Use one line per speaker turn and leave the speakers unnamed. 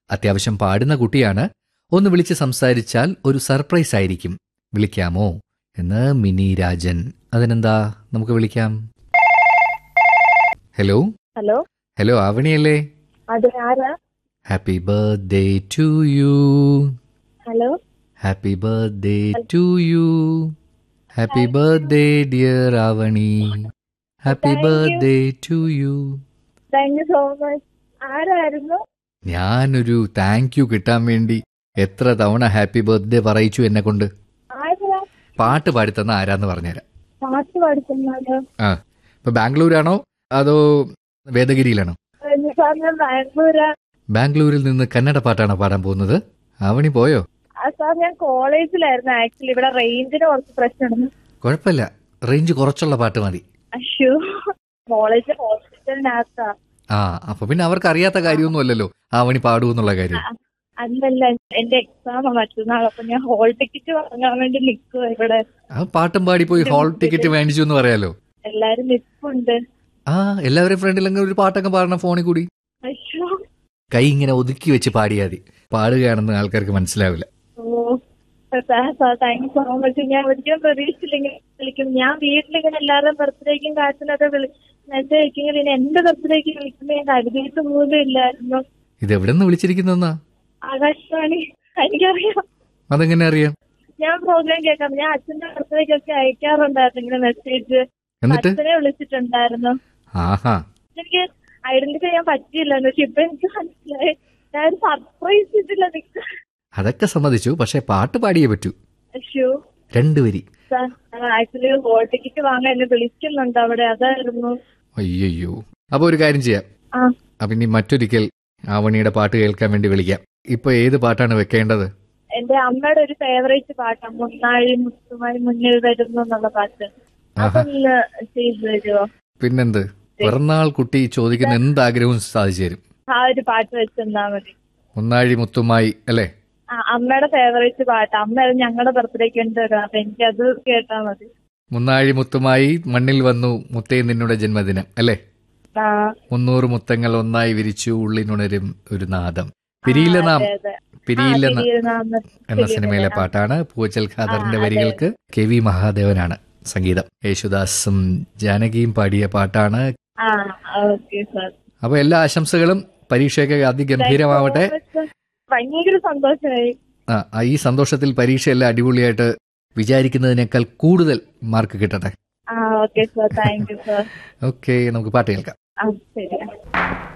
അത്യാവശ്യം പാടുന്ന കുട്ടിയാണ് ഒന്ന് വിളിച്ച് സംസാരിച്ചാൽ ഒരു സർപ്രൈസ് ആയിരിക്കും വിളിക്കാമോ എന്ന് മിനി രാജൻ അതിനെന്താ നമുക്ക് വിളിക്കാം ഹലോ
ഹലോ
ഹലോ ആവണിയല്ലേ
അതെ ആരാ
happy birthday to you
hello
happy birthday to you happy birthday dear Avani happy
Thank you.
Birthday to you
thank you so much ആരായിരുന്നു
ഞാനൊരു താങ്ക് യു കിട്ടാൻ വേണ്ടി എത്ര തവണ ഹാപ്പി ബർത്ത്ഡേ പറയിച്ചു എന്നെ കൊണ്ട്
ആരാ
പാട്ട് പാടിത്തന്ന ആരാന്ന് പറഞ്ഞുതരാം
പാട്ട് പാടുന്നത്
ആ ഇപ്പൊ ബാംഗ്ലൂരാണോ അതോ വേദഗിരിയിലാണോ
സാർ ഞാൻ ബാംഗ്ലൂരാ
ബാംഗ്ലൂരിൽ നിന്ന് കന്നഡ പാട്ടാണോ പാടാൻ പോകുന്നത് ആവണി പോയോ
ആ, സാർ ഞാൻ കോളേജിലായിരുന്നു ആക്ച്വലി ഇവിടെ റേഞ്ചിന് കുറച്ച് പ്രശ്നമുണ്ട്
കുഴപ്പമില്ല റേഞ്ച് കുറച്ചുള്ള പാട്ട് മതി
അശ്യോ കോളേജ് ഹോസ്പിറ്റലിനകത്താ
ആ അപ്പൊ പിന്നെ അവർക്ക് അറിയാത്ത കാര്യമൊന്നും അല്ലല്ലോ ആവണി പാടൂ എന്നുള്ള കാര്യം
അല്ലല്ല എന്റെ എക്സാം മറ്റന്നാൾ അപ്പൊ ഞാൻ ഹോൾ ടിക്കറ്റ് വാങ്ങാൻ വേണ്ടി നിൽക്കുക ഇവിടെ
ആ പാട്ടും പാടി പോയി ഹാൾ ടിക്കറ്റ് മേടിച്ചു എന്ന് പറയാലോ
എല്ലാരും നിൽപ്പുണ്ട്
ആ എല്ലാവരും ഫ്രണ്ടിൽ അങ്ങനെ ഒരു പാട്ടൊക്കെ പാടണം ഫോണിൽ കൂടി
അശ്യോ
കൈ ഇങ്ങനെ ഒതുക്കി വെച്ച് പാടിയാൽ മതി പാടുകയാണെന്ന് ആൾക്കാർക്ക് മനസ്സിലാവില്ല
ഓ sir thank you so much ഞാൻ ഒരിക്കലും പ്രതീക്ഷിച്ചില്ലെങ്കിൽ വിളിക്കും ഞാൻ വീട്ടിലിങ്ങനെ എല്ലാവരുടെയും ബർത്ത്ഡേക്കും കാറ്റിനൊക്കെ വിളി മെസ്സേജ് അയക്കുമെങ്കിൽ പിന്നെ എന്റെ ബർത്ത്ഡേക്ക് വിളിക്കുമ്പോൾ ഞാൻ കരുതിയിട്ട് പോലും ഇല്ലായിരുന്നു
ഇത് എവിടെ നിന്ന് വിളിച്ചിരിക്കുന്നെന്നാ
ആകാശവാണി എനിക്കറിയാം
അതെങ്ങനെ അറിയാം
ഞാൻ പ്രോഗ്രാം കേൾക്കാം ഞാൻ അച്ഛന്റെ ബർത്ത്ഡേക്കൊക്കെ അയക്കാറുണ്ടായിരുന്നു ഇങ്ങനെ മെസ്സേജ്
എന്നിട്ട്
അച്ഛനെ വിളിച്ചിട്ടുണ്ടായിരുന്നു
ആഹാ
എനിക്ക് ഐഡന്റിഫൈ ചെയ്യാൻ പറ്റിയില്ലായിരുന്നു പക്ഷെ ഇപ്പൊ എനിക്ക് മനസ്സിലായി ഞാൻ സർപ്രൈസ് ചെയ്തില്ല നിക്ക
അതൊക്കെ സമ്മതിച്ചു പക്ഷെ പാട്ട് പാടിയേ പറ്റൂ
അശ്യോ
രണ്ടു വരി
ആക്ച്വലി ഹോൾ ടിക്കറ്റ് വാങ്ങാൻ എന്നെ വിളിക്കുന്നുണ്ട് അവിടെ അതായിരുന്നു
അയ്യോ അപ്പൊ ഒരു കാര്യം ചെയ്യാം
ആ
അപ്പൊ ഇനി മറ്റൊരിക്കൽ ആവണിയുടെ പാട്ട് കേൾക്കാൻ വേണ്ടി വിളിക്കാം ഇപ്പൊ ഏത് പാട്ടാണ് വെക്കേണ്ടത്
എന്റെ അമ്മയുടെ ഒരു ഫേവറേറ്റ് പാട്ടാണ് മുന്നാഴി മുത്തുമായി മുന്നിൽ വരുന്നു എന്നുള്ള പാട്ട്
ആഹാ
അതൊന്ന് ചെയ്തു തരുമോ
പിന്നെന്ത് പിറന്നാൾ കുട്ടി ചോദിക്കുന്ന എന്ത് ആഗ്രഹവും സാധിച്ചു തരും
ആ ഒരു പാട്ട് വെച്ചെന്നാ മതി
ഒന്നാഴി മുത്തുമായി അല്ലേ
ആ അമ്മയുടെ ഫേവറേറ്റ് പാട്ട് അമ്മ അത് ഞങ്ങളുടെ ബർത്ത്ഡേക്ക് വേണ്ടി തരാം അപ്പൊ എനിക്കത് കേട്ടാ മതി
മുന്നാഴി മുത്തുമായി മണ്ണിൽ വന്നു മുത്തേ നിന്നുടെ ജന്മദിനം അല്ലേ
ആ
മുന്നൂറ് മുത്തങ്ങൾ ഒന്നായി വിരിച്ചു ഉള്ളിനുണരും ഒരു നാദം പിരിയില്ല നാം
അതെ, അതെ.
പിരിയില്ല
ആ,
നാം
തിരിയുന്ന
എന്ന സിനിമയിലെ പാട്ടാണ് പൂച്ചൽ ഖാദറിന്റെ
ആ, അതെ,
വരികൾക്ക് കെ വി മഹാദേവനാണ് സംഗീതം യേശുദാസും ജാനകിയും പാടിയ പാട്ടാണ്
ആ ഓക്കെ സാർ
അപ്പൊ എല്ലാ ആശംസകളും പരീക്ഷയൊക്കെ അതിഗംഭീരമാവട്ടെ
ഭയങ്കര സന്തോഷമായി
ആ, ആ, ഈ സന്തോഷത്തിൽ പരീക്ഷയെല്ലാം അടിപൊളിയായിട്ട് വിചാരിക്കുന്നതിനേക്കാൾ കൂടുതൽ മാർക്ക് കിട്ടട്ടെ
ആ okay sir thank you sir
okay നമുക്ക് പാട്ട് കേൾക്കാം
ആ ശരി